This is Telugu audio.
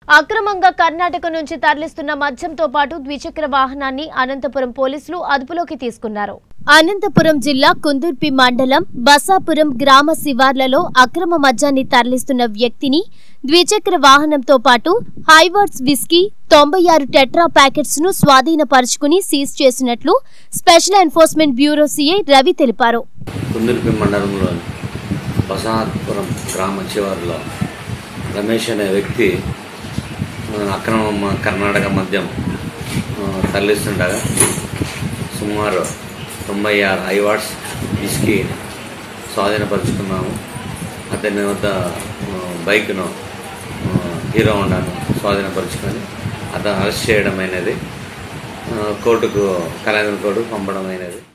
అక్రమంగా కర్ణాటక నుంచి తరలిస్తున్న మద్యంతో పాటు ద్విచక్ర వాహనాన్ని అనంతపురం పోలీసులు అదుపులోకి తీసుకున్నారు అనంతపురం జిల్లా కుందుర్పి మండలం బసాపురం గ్రామ శివార్లలో అక్రమ మద్యాన్ని తరలిస్తున్న వ్యక్తిని ద్విచక్ర వాహనంతో పాటు హైవర్డ్స్ విస్కీ తొంభై ఆరు టెట్రా ప్యాకెట్స్ ను స్వాధీనపరుచుకుని సీజ్ చేసినట్లు special enforcement bureau CI Ravi తెలిపారు కుందుర్పి మండలంలోని బసాపురం గ్రామ చివరిలో రమేష్ అనే వ్యక్తి ఆ, అక్రమ మ- కర్ణాటక మద్యం ఆ, తరలిస్తుండగా సుమారు తొంభై ఆరు ఐవాట్స్ ఇస్కి స్వాధీనపరుచుకున్నాము అతని వద్ద ఆ, బైక్ను ఆ, హీరో హోండాను స్వాధీనపరుచుకొని అతను అరెస్ట్ చేయడం అయినది ఆ, కోర్టుకు కళ్యాణ కోర్టుకు పంపడం అయినది